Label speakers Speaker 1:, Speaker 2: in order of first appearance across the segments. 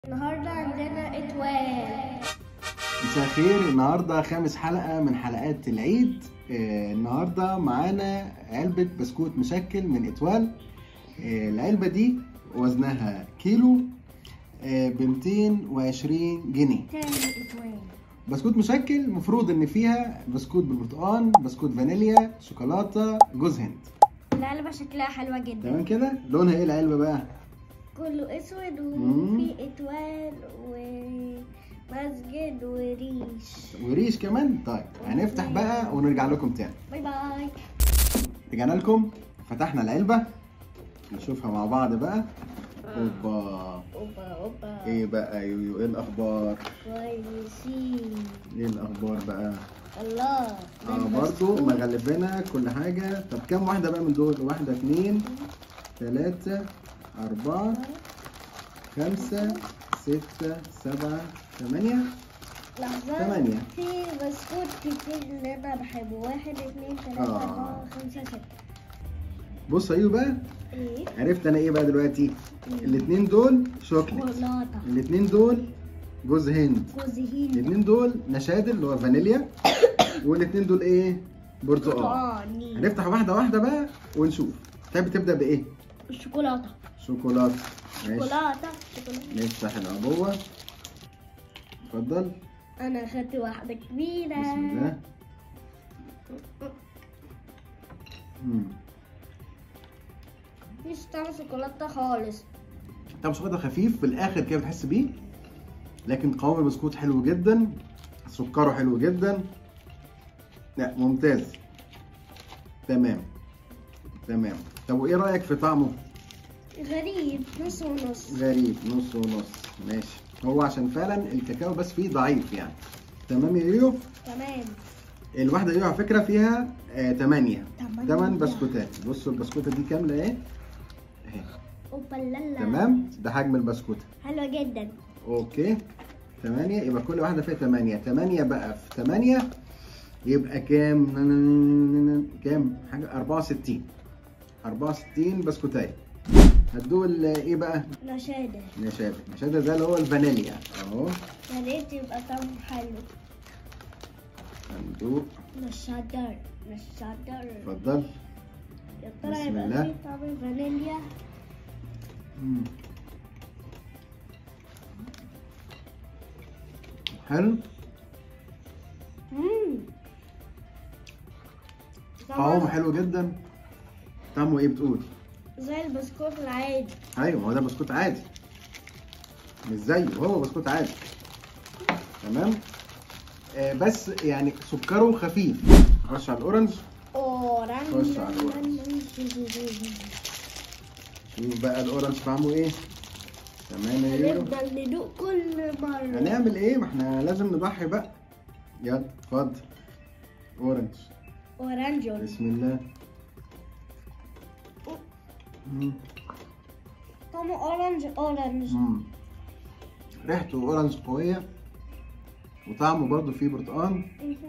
Speaker 1: النهارده عندنا اتوال
Speaker 2: مساء الخير النهارده خامس حلقه من حلقات العيد آه، النهارده معانا علبه بسكوت مشكل من اتوال آه، العلبه دي وزنها كيلو ب 220 جنيه
Speaker 1: تاني اتوال
Speaker 2: بسكوت مشكل المفروض ان فيها بسكوت بالبرتقال بسكوت فانيليا شوكولاته جوز هند
Speaker 1: العلبة شكلها حلوة جدا
Speaker 2: تمام كده لونها ايه العلبه بقى
Speaker 1: كله اسود
Speaker 2: مم.
Speaker 1: وفي اتوال ومسجد وريش
Speaker 2: وريش كمان طيب هنفتح بقى ونرجع لكم تاني
Speaker 1: باي باي
Speaker 2: رجعنا لكم فتحنا العلبة نشوفها مع بعض بقى اوبا
Speaker 1: اوبا اوبا
Speaker 2: ايه بقى يويو ايه الاخبار
Speaker 1: كويسين
Speaker 2: ايه الاخبار بقى
Speaker 1: الله ده
Speaker 2: اه برضو
Speaker 1: البسكوت.
Speaker 2: مغلبنا كل حاجة طب كام واحدة بقى من دول واحدة اتنين تلاتة أربعة خمسة ستة سبعة ثمانية
Speaker 1: لحظة
Speaker 2: ثمانية.
Speaker 1: في بسكوت كتير اللي انا بحبه واحد اتنين تلاتة
Speaker 2: آه.
Speaker 1: اربعة خمسة ستة
Speaker 2: بص ايوه بقى
Speaker 1: ايه
Speaker 2: عرفت انا ايه بقى دلوقتي الاتنين دول شوكليت
Speaker 1: شوكولاتة
Speaker 2: الاتنين دول جوز هند
Speaker 1: جوز هند
Speaker 2: الاثنين دول نشادر اللي هو فانيليا والاثنين دول ايه برتقال
Speaker 1: برتقاني
Speaker 2: هنفتح واحده واحده بقى ونشوف تحب تبدا بايه
Speaker 1: الشوكولاتة
Speaker 2: شوكولاته ماشي
Speaker 1: شوكولاتة شوكولاتة
Speaker 2: نفتح العبوه اتفضل
Speaker 1: انا اخدت واحدة كبيرة
Speaker 2: بسم الله مم.
Speaker 1: مفيش طعم شوكولاتة خالص
Speaker 2: طعم شوكولاته خفيف في الاخر كده بتحس بيه لكن قوام البسكوت حلو جدا سكره حلو جدا لا ممتاز تمام تمام طب وايه رايك في طعمه
Speaker 1: غريب نص ونص
Speaker 2: غريب نص ونص ماشي هو عشان فعلا الكاكاو بس فيه ضعيف يعني تمام يا يويو
Speaker 1: تمام
Speaker 2: الواحدة يويو على فكرة فيها آه 8
Speaker 1: تمانية.
Speaker 2: 8 بسكوتات بصوا البسكوتة دي كاملة اهي اهي
Speaker 1: اوبا لالا
Speaker 2: تمام ده حجم البسكوتة
Speaker 1: حلوة جدا
Speaker 2: اوكي 8 يبقى كل واحدة فيها 8 8 بقى في 8 يبقى كام كام حاجة 64 64 بسكوتاية هتدول ايه بقى
Speaker 1: نشادة
Speaker 2: نشادة نشادة ده اللي هو الفانيليا اهو
Speaker 1: يا ريت يبقى طعمه حلو
Speaker 2: صندوق
Speaker 1: نشادر نشادر
Speaker 2: اتفضل
Speaker 1: يا ترى
Speaker 2: بسم
Speaker 1: يبقى
Speaker 2: الله.
Speaker 1: فيه طعم فانيليا
Speaker 2: مم. حلو
Speaker 1: مم.
Speaker 2: طعمه
Speaker 1: طعمه
Speaker 2: حلو جدا طعمه ايه بتقول
Speaker 1: زي البسكوت العادي
Speaker 2: ايوه هو ده بسكوت عادي مش زيه هو بسكوت عادي تمام آه بس يعني سكره خفيف خش على الاورنج
Speaker 1: اورانج
Speaker 2: خش على شوف بقى الاورنج طعمه ايه تمام يا يورو
Speaker 1: هنفضل ندوق كل مرة
Speaker 2: هنعمل ايه ما احنا لازم نضحي بقى يلا اتفضل اورنج
Speaker 1: اورانج
Speaker 2: بسم الله مم.
Speaker 1: طعمه اورانج اورانج
Speaker 2: مم. ريحته اورنج قويه وطعمه برضو فيه برتقال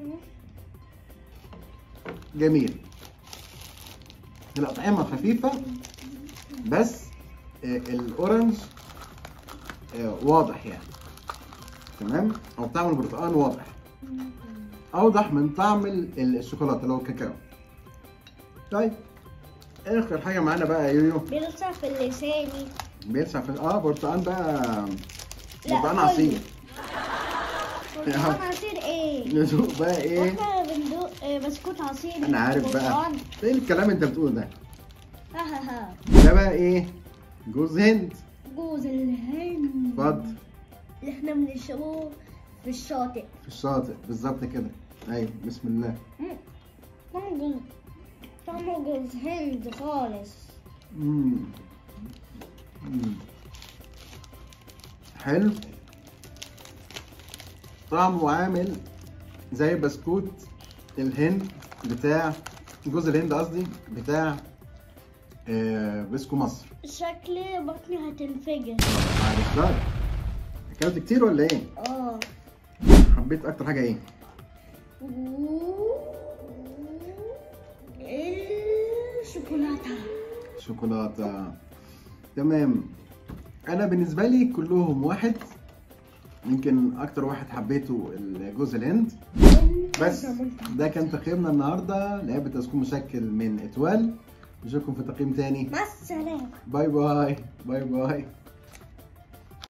Speaker 2: جميل الأطعمة خفيفة بس آه، الأورنج آه، واضح يعني تمام أو طعم البرتقال واضح أوضح من طعم ال- الشوكولاتة اللي هو الكاكاو طيب آخر حاجة معانا بقى يا يويو
Speaker 1: بيلسع في لساني
Speaker 2: بيلسع في اه برتقال بقى
Speaker 1: لا،
Speaker 2: برتقال
Speaker 1: كله.
Speaker 2: عصير
Speaker 1: برتقال عصير ايه؟
Speaker 2: ندوق بقى ايه
Speaker 1: واحنا بندوق آه، بسكوت عصير
Speaker 2: انا عارف بقى
Speaker 1: برتقال.
Speaker 2: ايه الكلام اللي انت بتقوله ده
Speaker 1: ها ها ها
Speaker 2: ده بقى ايه جوز هند
Speaker 1: جوز الهند
Speaker 2: اتفضل
Speaker 1: اللي احنا بنشربه في الشاطئ
Speaker 2: في الشاطئ بالظبط كده ايوه بسم الله
Speaker 1: مم. طعمه جوز طعمه جوز هند خالص
Speaker 2: مم. مم. حلو طعمه عامل زي بسكوت الهند بتاع جوز الهند قصدي بتاع آه بسكو مصر
Speaker 1: شكل بطني هتنفجر
Speaker 2: عارف بقى اكلت كتير ولا ايه
Speaker 1: اه
Speaker 2: حبيت اكتر حاجه ايه
Speaker 1: الشوكولاتة
Speaker 2: شوكولاته تمام انا بالنسبه لي كلهم واحد يمكن اكتر واحد حبيته الجوز الهند بس ده كان تقييمنا النهارده لعبه اسكون مشكل من اتوال نشوفكم في تقييم تاني
Speaker 1: مع السلامة
Speaker 2: باي باي باي باي